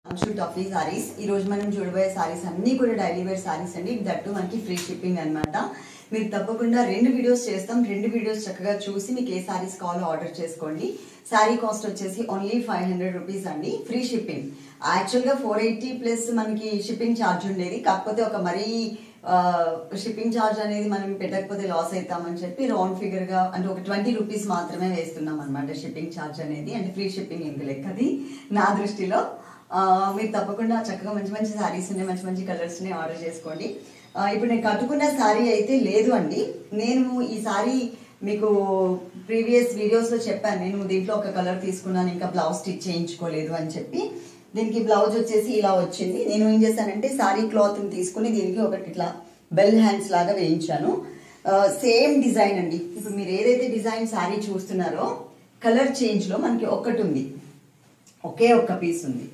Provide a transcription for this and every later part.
అంశు Tuffy saris ఈ రోజు మనం చూడబోయే సారీస్ అన్ని కూడా డైలీ వేర్ సారీస్ అండి దట్టు మనకి ఫ్రీ షిప్పింగ్ అన్నమాట మీరు తప్పకుండా రెండు వీడియోస్ చేస్తాం రెండు వీడియోస్ చక్కగా చూసి మీకు ఏ సారీస్ కావాలో ఆర్డర్ చేసుకోండి శారీ కాస్ట్ వచ్చేసి ఓన్లీ ఫైవ్ హండ్రెడ్ రూపీస్ అండి ఫ్రీ షిప్పింగ్ యాక్చువల్గా ఫోర్ ఎయిటీ ప్లస్ మనకి షిప్పింగ్ ఛార్జ్ ఉండేది కాకపోతే ఒక మరీ షిప్పింగ్ ఛార్జ్ అనేది మనం పెట్టకపోతే లాస్ అవుతామని చెప్పి రౌండ్ ఫిగర్ గా అంటే ఒక ట్వంటీ రూపీస్ మాత్రమే వేస్తున్నాం అనమాట షిప్పింగ్ ఛార్జ్ అనేది అంటే ఫ్రీ షిప్పింగ్ ఇంక లెక్కది నా దృష్టిలో ఆ, మీరు తప్పకుండా చక్కగా మంచి మంచి శారీస్ ఉన్నాయి మంచి మంచి కలర్స్ ని ఆర్డర్ చేసుకోండి ఆ, ఇప్పుడు నేను కట్టుకున్న శారీ అయితే లేదు అండి నేను ఈ శారీ మీకు ప్రీవియస్ వీడియోస్ లో చెప్పాను నేను దీంట్లో ఒక కలర్ తీసుకున్నాను ఇంకా బ్లౌజ్ స్టిచ్ చేయించుకోలేదు అని చెప్పి దీనికి బ్లౌజ్ వచ్చేసి ఇలా వచ్చింది నేను ఏం చేశానంటే శారీ క్లాత్ తీసుకుని దీనికి ఒకటి ఇట్లా బెల్ హ్యాండ్స్ లాగా వేయించాను సేమ్ డిజైన్ అండి ఇప్పుడు మీరు ఏదైతే డిజైన్ శారీ చూస్తున్నారో కలర్ చేంజ్ లో మనకి ఒక్కటి ఉంది ఒకే ఒక్క పీస్ ఉంది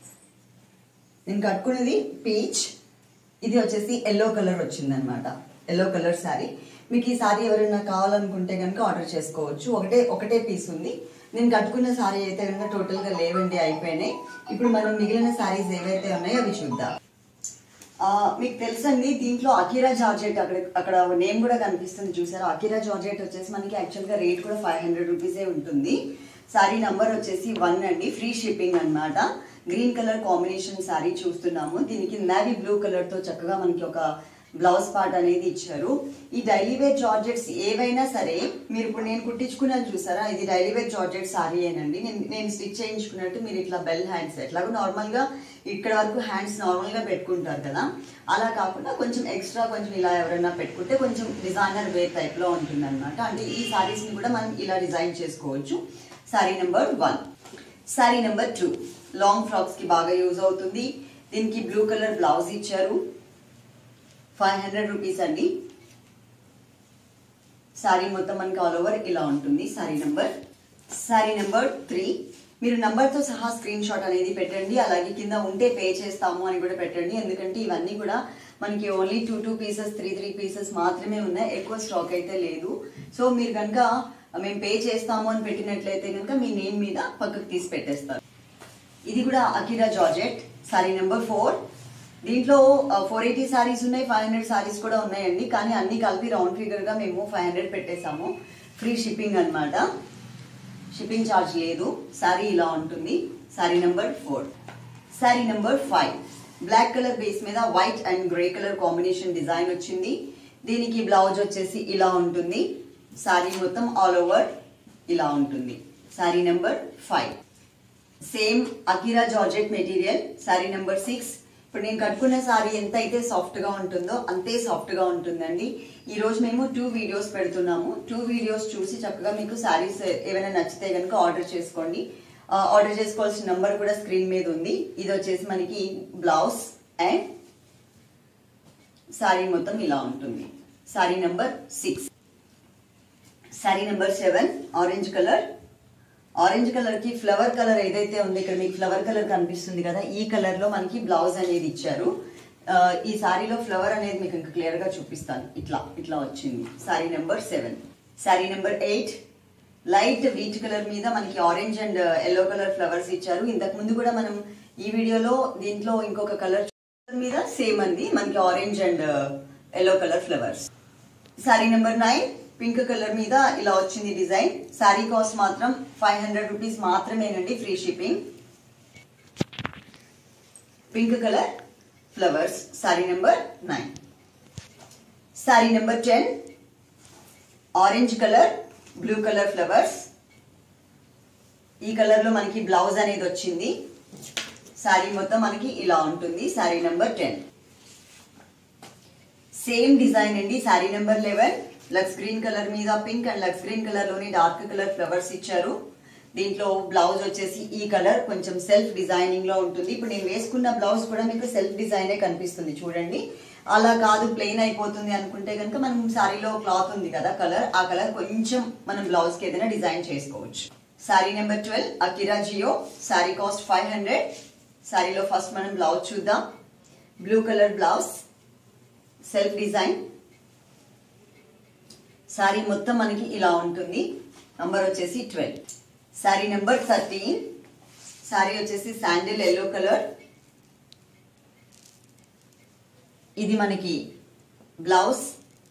నేను కట్టుకున్నది పీచ్ ఇది వచ్చేసి ఎల్లో కలర్ వచ్చింది అనమాట ఎల్లో కలర్ శారీ మీకు ఈ శారీ ఎవరైనా కావాలనుకుంటే కనుక ఆర్డర్ చేసుకోవచ్చు ఒకటే ఒకటే పీస్ ఉంది నేను కట్టుకున్న శారీ అయితే కనుక టోటల్ గా లేవండి అయిపోయినాయి ఇప్పుడు మనం మిగిలిన శారీస్ ఏవైతే ఉన్నాయో అవి చూద్దాం ఆ, మీకు తెలుసండి దీంట్లో అకిరా జార్జెట్ అక్కడ అక్కడ నేమ్ కూడా కనిపిస్తుంది చూసారా అకిరా జార్జెట్ వచ్చేసి మనకి యాక్చువల్ గా రేట్ కూడా ఫైవ్ హండ్రెడ్ రూపీసే ఉంటుంది సారీ నంబర్ వచ్చేసి వన్ అండి ఫ్రీ షిప్పింగ్ అన్నమాట గ్రీన్ కలర్ కాంబినేషన్ సారీ చూస్తున్నాము దీనికి నావీ బ్లూ కలర్ తో చక్కగా మనకి ఒక బ్లౌజ్ పార్ట్ అనేది ఇచ్చారు ఈ డైలీ వేర్ జార్జెట్స్ ఏవైనా సరే మీరు ఇప్పుడు నేను కుట్టించుకున్నాను చూసారా ఇది డైలీ వేర్ జార్జెట్ సారీ ఏనండి నేను నేను స్టిచ్ చేయించుకున్నట్టు మీరు ఇట్లా బెల్ హ్యాండ్స్ ఎట్లాగో నార్మల్ గా ఇక్కడ వరకు హ్యాండ్స్ నార్మల్ గా పెట్టుకుంటారు కదా అలా కాకుండా కొంచెం ఎక్స్ట్రా కొంచెం ఇలా ఎవరైనా పెట్టుకుంటే కొంచెం డిజైనర్ వేర్ టైప్ లో ఉంటుంది అనమాట అంటే ఈ సారీస్ ని కూడా మనం ఇలా డిజైన్ చేసుకోవచ్చు sari number one sari number two long frocks కి బాగా యూజ్ అవుతుంది దీనికి బ్లూ కలర్ బ్లౌజ్ ఇచ్చారు ఫైవ్ హండ్రెడ్ రూపీస్ అండి సారీ మొత్తం మనకి ఆల్ ఓవర్ ఇలా ఉంటుంది sari number sari number three మీరు నంబర్ తో సహా స్క్రీన్ షాట్ అనేది పెట్టండి అలాగే కింద ఉంటే పే చేస్తాము అని కూడా పెట్టండి ఎందుకంటే ఇవన్నీ కూడా మనకి only two two pieces three three pieces మాత్రమే ఉన్నాయి ఎక్కువ స్టాక్ అయితే లేదు సో మీరు కనుక మేము పే చేస్తాము అని పెట్టినట్లయితే కనుక మీ నేమ్ మీద పక్కకు తీసి పెట్టేస్తారు ఇది కూడా Akira georgette sari number four దీంట్లో ఫోర్ ఎయిటీ సారీస్ ఉన్నాయి ఫైవ్ హండ్రెడ్ సారీస్ కూడా ఉన్నాయండి కానీ అన్ని కలిపి రౌండ్ ఫిగర్ గా మేము ఫైవ్ హండ్రెడ్ పెట్టేసాము ఫ్రీ షిప్పింగ్ అన్నమాట షిప్పింగ్ ఛార్జ్ లేదు సారీ ఇలా ఉంటుంది sari number four sari number five black colour base మీద white and grey colour combination design వచ్చింది దీనికి బ్లౌజ్ వచ్చేసి ఇలా ఉంటుంది సారీ మొత్తం ఆల్ ఓవర్ ఇలా ఉంటుంది sari number five same Akira georgette material sari number six ఇప్పుడు నేను కట్టుకున్న సారీ ఎంత అయితే సాఫ్ట్ గా ఉంటుందో అంతే సాఫ్ట్ గా ఉంటుందండి ఈ రోజు మేము టూ వీడియోస్ పెడుతున్నాము టూ వీడియోస్ చూసి చక్కగా మీకు సారీస్ ఏమైనా నచ్చితే కనుక ఆర్డర్ చేసుకోండి ఆర్డర్ చేసుకోవాల్సిన నంబర్ కూడా స్క్రీన్ మీద ఉంది ఇది వచ్చేసి మనకి బ్లౌజ్ అండ్ సారీ మొత్తం ఇలా ఉంటుంది sari number six sari number seven orange colour orange colour కి ఫ్లవర్ కలర్ ఏదైతే ఉంది ఇక్కడ మీకు ఫ్లవర్ కలర్ కనిపిస్తుంది కదా ఈ కలర్ లో మనకి బ్లౌజ్ అనేది ఇచ్చారు ఆ, ఈ సారీలో ఫ్లవర్ అనేది మీకు ఇంకా క్లియర్ గా చూపిస్తాను ఇట్లా ఇట్లా వచ్చింది sari number seven sari number eight light wheat colour మీద మనకి orange and yellow colour flowers ఇచ్చారు ఇంతకు ముందు కూడా మనం ఈ వీడియోలో దీంట్లో ఇంకొక కలర్ మీద సేమ్ అంది మనకి orange and yellow colour flowers sari number nine pink colour మీద ఇలా వచ్చింది డిజైన్ సారీ కాస్ట్ మాత్రం ఫైవ్ హండ్రెడ్ రూపీస్ మాత్రమేనండి free shipping pink colour flowers sari number nine sari number ten orange colour blue colour flowers ఈ కలర్ లో మనకి బ్లౌజ్ అనేది వచ్చింది సారీ మొత్తం మనకి ఇలా ఉంటుంది sari number ten same design అండి sari number eleven lux green colour మీద pink and lux green colour లోని డార్క్ కలర్ ఫ్లవర్స్ ఇచ్చారు దీంట్లో బ్లౌజ్ వచ్చేసి ఈ కలర్ కొంచెం సెల్ఫ్ డిజైనింగ్ లో ఉంటుంది ఇప్పుడు నేను వేసుకున్న బ్లౌజ్ కూడా మీకు సెల్ఫ్ డిజైనే కనిపిస్తుంది చూడండి అలా కాదు ప్లెయిన్ అయిపోతుంది అనుకుంటే కనుక మనం సారీలో క్లాత్ ఉంది కదా కలర్ ఆ కలర్ కొంచెం మనం బ్లౌజ్ కి ఏదైనా డిజైన్ చేసుకోవచ్చు sari number twelve Akira geo sari cost five hundred సారీలో ఫస్ట్ మనం బ్లౌజ్ చూద్దాం blue colour blouse self design sari మొత్తం మనకి ఇలా ఉంటుంది నంబర్ వచ్చేసి twelve sari number thirteen sari వచ్చేసి శాండిల్ ఎల్లో కలర్ ఇది మనకి బ్లౌజ్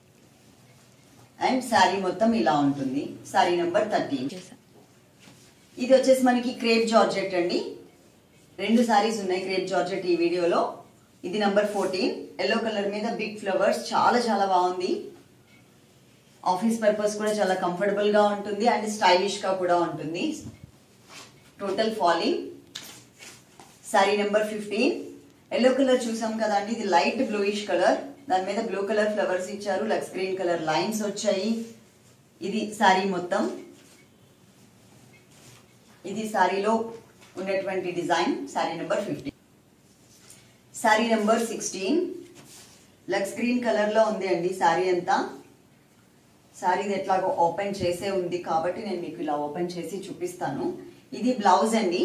అండ్ శారీ మొత్తం ఇలా ఉంటుంది శారీ నెంబర్ థర్టీన్ ఇది వచ్చేసి మనకి క్రేప్ జార్జెట్ అండి రెండు సారీస్ ఉన్నాయి క్రేప్ జార్జెట్ ఈ వీడియోలో ఇది నంబర్ ఫోర్టీన్ ఎల్లో కలర్ మీద బిగ్ ఫ్లవర్స్ చాలా చాలా బాగుంది ఆఫీస్ పర్పస్ కూడా చాలా కంఫర్టబుల్ గా ఉంటుంది అండ్ స్టైలిష్ గా కూడా ఉంటుంది total falling sari number fifteen yellow colour చూసాం కదండి ఇది లైట్ బ్లూయిష్ కలర్ దాని మీద బ్లూ కలర్ ఫ్లవర్స్ ఇచ్చారు లక్స్ గ్రీన్ కలర్ లైన్స్ వచ్చాయి ఇది సారీ మొత్తం ఇది సారీలో ఉన్నటువంటి design sari number fifteen sari number sixteen lux green colour లో ఉంది అండి సారీ అంతా సారీ ఇది ఎట్లాగో ఓపెన్ చేసే ఉంది కాబట్టి నేను మీకు ఇలా ఓపెన్ చేసి చూపిస్తాను ఇది బ్లౌజ్ అండి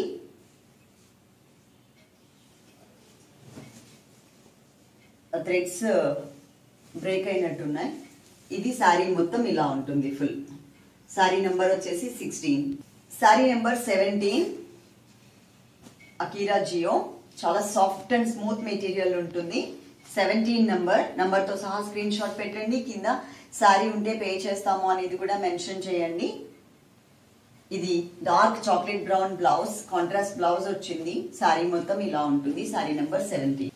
థ్రెడ్స్ బ్రేక్ అయినట్టున్నాయి ఇది సారీ మొత్తం ఇలా ఉంటుంది ఫుల్ సారీ నెంబర్ వచ్చేసి sixteen sari number seventeen Akira geo చాలా సాఫ్ట్ అండ్ స్మూత్ మెటీరియల్ ఉంటుంది సెవెంటీన్ నంబర్ నంబర్ తో సహా స్క్రీన్ షాట్ పెట్టండి కింద సారీ ఉంటే పే చేస్తాము అనేది కూడా మెన్షన్ చేయండి ఇది dark chocolate brown blouse contrast blouse వచ్చింది సారీ మొత్తం ఇలా ఉంటుంది sari number seventeen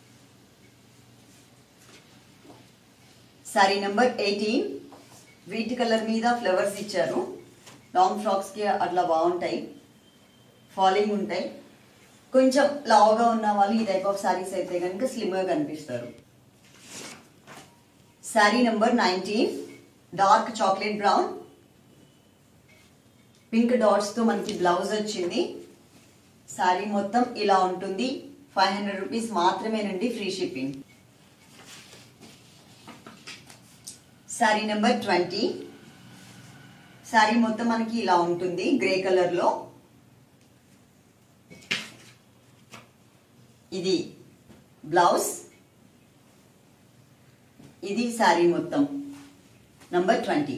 sari number eighteen wheat colour మీద ఫ్లవర్స్ ఇచ్చారు లాంగ్ ఫ్రాక్స్ కి అట్లా బాగుంటాయి ఫాలింగ్ ఉంటాయి కొంచెం లావుగా ఉన్న వాళ్ళు ఈ టైప్ ఆఫ్ సారీస్ అయితే కనుక స్లిమ్ గా కనిపిస్తారు sari number nineteen dark chocolate brown pink dots తో మనకి బ్లౌజ్ వచ్చింది సారీ మొత్తం ఇలా ఉంటుంది ఫైవ్ హండ్రెడ్ రూపీస్ మాత్రమేనండి free shipping sari number twenty sari మొత్తం మనకి ఇలా ఉంటుంది గ్రే కలర్ లో ఇది బ్లౌజ్ ఇది సారీ మొత్తం number twenty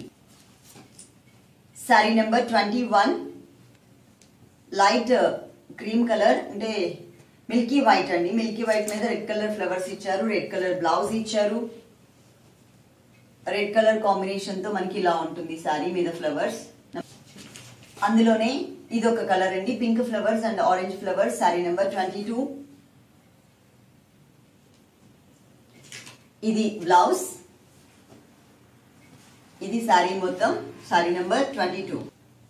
sari number twenty one light cream colour అంటే మిల్కీ వైట్ అండి మిల్కీ వైట్ మీద రెడ్ కలర్ ఫ్లవర్స్ ఇచ్చారు రెడ్ కలర్ బ్లౌజ్ ఇచ్చారు రెడ్ కలర్ కాంబినేషన్ తో మనకి ఇలా ఉంటుంది సారీ మీద ఫ్లవర్స్ అందులోనే ఇది ఒక కలర్ అండి pink flowers and orange flowers sari number twenty two ఇది బ్లౌజ్ ఇది సారీ మొత్తం sari number twenty two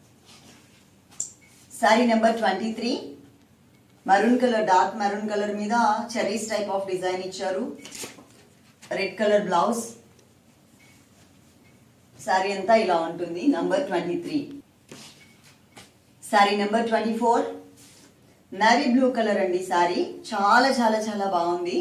sari number twenty three maroon colour dark maroon colour మీద చెరీస్ టైప్ ఆఫ్ డిజైన్ ఇచ్చారు రెడ్ కలర్ బ్లౌజ్ సారీ అంతా ఇలా ఉంటుంది number twenty three sari number twenty four navy blue colour అండి సారీ చాలా చాలా చాలా బాగుంది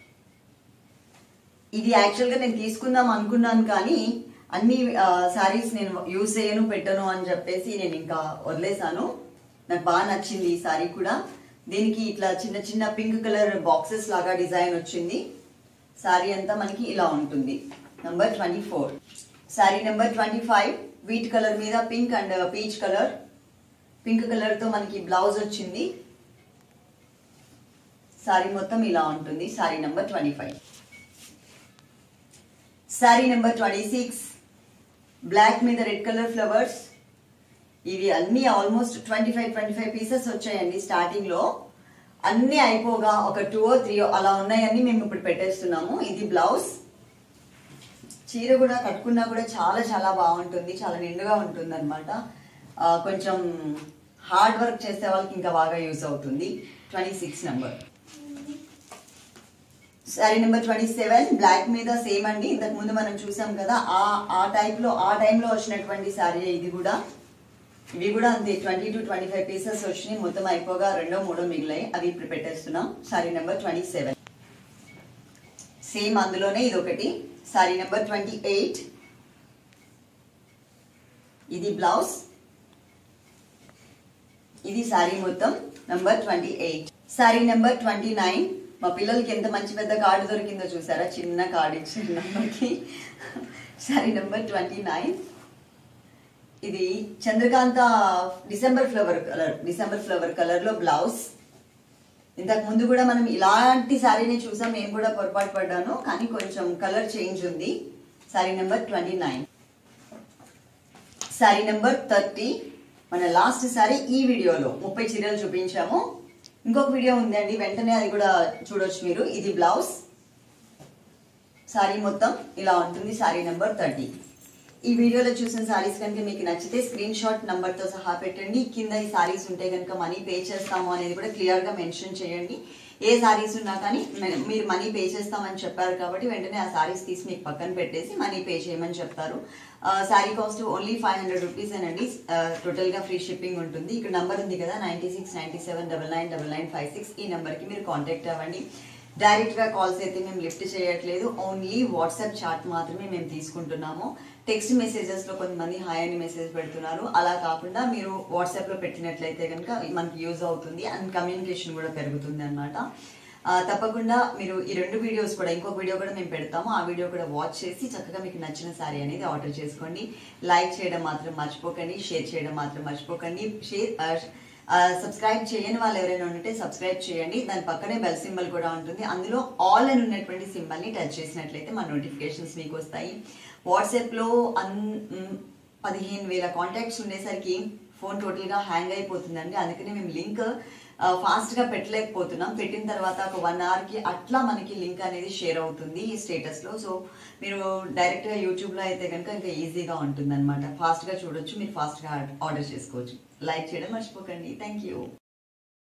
ఇది యాక్చువల్ గా నేను తీసుకుందాం అనుకున్నాను కానీ అన్ని సారీస్ నేను యూజ్ చేయను పెట్టను అని చెప్పేసి నేను ఇంకా వదిలేసాను నాకు బాగా నచ్చింది ఈ సారీ కూడా దీనికి ఇట్లా చిన్న చిన్న పింక్ కలర్ బాక్సెస్ లాగా డిజైన్ వచ్చింది సారీ అంతా మనకి ఇలా ఉంటుంది number twenty four sari number twenty five wheat colour మీద pink and peach colour pink colour తో మనకి బ్లౌజ్ వచ్చింది సారీ మొత్తం ఇలా ఉంటుంది sari number twenty five sari number twenty six black మీద రెడ్ కలర్ ఫ్లవర్స్ ఇవి అన్ని almost twenty five twenty five pieces వచ్చాయండి స్టార్టింగ్ లో అన్ని అయిపోగా ఒక టూ త్రీ అలా ఉన్నాయని మేము ఇప్పుడు పెట్టేస్తున్నాము ఇది బ్లౌజ్ చీర కూడా కట్టుకున్నా కూడా చాలా చాలా బాగుంటుంది చాలా నిండుగా ఉంటుంది అనమాట కొంచెం హార్డ్ వర్క్ చేసే వాళ్ళకి ఇంకా బాగా యూజ్ అవుతుంది twenty six number sari number twenty seven black మీద సేమ్ అండి ఇంతకు ముందు మనం చూసాం కదా ఆ ఆ టైప్ లో ఆ టైంలో వచ్చినటువంటి సారీ ఇది కూడా ఇవి కూడా అంతే twenty to twenty five pieces వచ్చినాయి మొత్తం అయిపోగా రెండో మూడో మిగిలాయి అవి ఇప్పుడు పెట్టేస్తున్నాం sari number twenty seven same అందులోనే ఇది ఒకటి సారీ నెంబర్ ట్వంటీ ఎయిట్ ఇది బ్లౌజ్ ఇది సారీ మొత్తం number twenty eight sari number twenty nine మా పిల్లలకి ఎంత మంచి పెద్ద కార్డు దొరికిందో చూసారా చిన్న కార్డు ఇచ్చిన నంబర్కి సారీ నెంబర్ ట్వంటీ నైన్ ఇది Chandrakanta December flower colour December flower colour లో బ్లౌజ్ ఇంతకు ముందు కూడా మనం ఇలాంటి శారీని చూసాం నేను కూడా పొరపాటు పడ్డాను కానీ కొంచెం కలర్ చేంజ్ ఉంది sari number twenty nine sari number thirty మన లాస్ట్ శారీ ఈ వీడియోలో ముప్పై చీరలు చూపించాము ఇంకొక వీడియో ఉందండి వెంటనే అది కూడా చూడొచ్చు మీరు ఇది బ్లౌజ్ శారీ మొత్తం ఇలా ఉంటుంది శారీ నెంబర్ థర్టీ ఈ వీడియోలో చూసిన శారీస్ కనుక మీకు నచ్చితే స్క్రీన్ షాట్ నంబర్తో సహా పెట్టండి కింద ఈ శారీస్ ఉంటే కనుక మనీ పే చేస్తాము అనేది కూడా క్లియర్గా మెన్షన్ చేయండి ఏ శారీస్ ఉన్నా కానీ మ- మీరు మనీ పే చేస్తామని చెప్పారు కాబట్టి వెంటనే ఆ శారీస్ తీసి మీకు పక్కన పెట్టేసి మనీ పే చేయమని చెప్తారు sari cost only five hundred rupees అండి టోటల్గా ఫ్రీ షిప్పింగ్ ఉంటుంది ఇక్కడ నంబర్ ఉంది కదా ninety six ninety seven double nine double nine five six ఈ నెంబర్కి మీరు కాంటాక్ట్ అవ్వండి డైరెక్ట్ గా కాల్స్ అయితే మేము లిఫ్ట్ చేయట్లేదు ఓన్లీ వాట్సాప్ చాట్ మాత్రమే మేము తీసుకుంటున్నాము టెక్స్ట్ మెసేజెస్ లో కొంతమంది హాయ్ అని మెసేజ్ పెడుతున్నారు అలా కాకుండా మీరు వాట్సాప్ లో పెట్టినట్లయితే కనుక మనకి యూజ్ అవుతుంది అండ్ కమ్యూనికేషన్ కూడా పెరుగుతుంది అనమాట తప్పకుండా మీరు ఈ రెండు వీడియోస్ కూడా ఇంకొక వీడియో కూడా మేము పెడతాము ఆ వీడియో కూడా వాచ్ చేసి చక్కగా మీకు నచ్చిన శారీ అనేది ఆర్డర్ చేసుకోండి లైక్ చేయడం మాత్రం మర్చిపోకండి షేర్ చేయడం మాత్రం మర్చిపోకండి షేర్ సబ్స్క్రైబ్ చేయని వాళ్ళు ఎవరైనా ఉంటే సబ్స్క్రైబ్ చేయండి దాని పక్కనే బెల్ సింబల్ కూడా ఉంటుంది అందులో ఆల్ అని ఉన్నటువంటి సింబల్ ని టచ్ చేసినట్లయితే మన నోటిఫికేషన్స్ మీకు వస్తాయి వాట్సాప్ లో అన్ మ్, పదిహేను వేల కాంటాక్ట్స్ ఉండేసరికి ఫోన్ టోటల్ గా హ్యాంగ్ అయిపోతుందండి అందుకని మేము లింక్ ఫాస్ట్ గా పెట్టలేకపోతున్నాం పెట్టిన తర్వాత ఒక వన్ అవర్ కి అట్లా మనకి లింక్ అనేది షేర్ అవుతుంది ఈ స్టేటస్ లో సో మీరు డైరెక్ట్ గా యూట్యూబ్ లో అయితే కనుక ఇంకా ఈజీగా ఉంటుంది అనమాట ఫాస్ట్ గా చూడొచ్చు మీరు ఫాస్ట్ గా ఆర్డర్ చేసుకోవచ్చు లైక్ చేయడం మర్చిపోకండి థ్యాంక్ యూ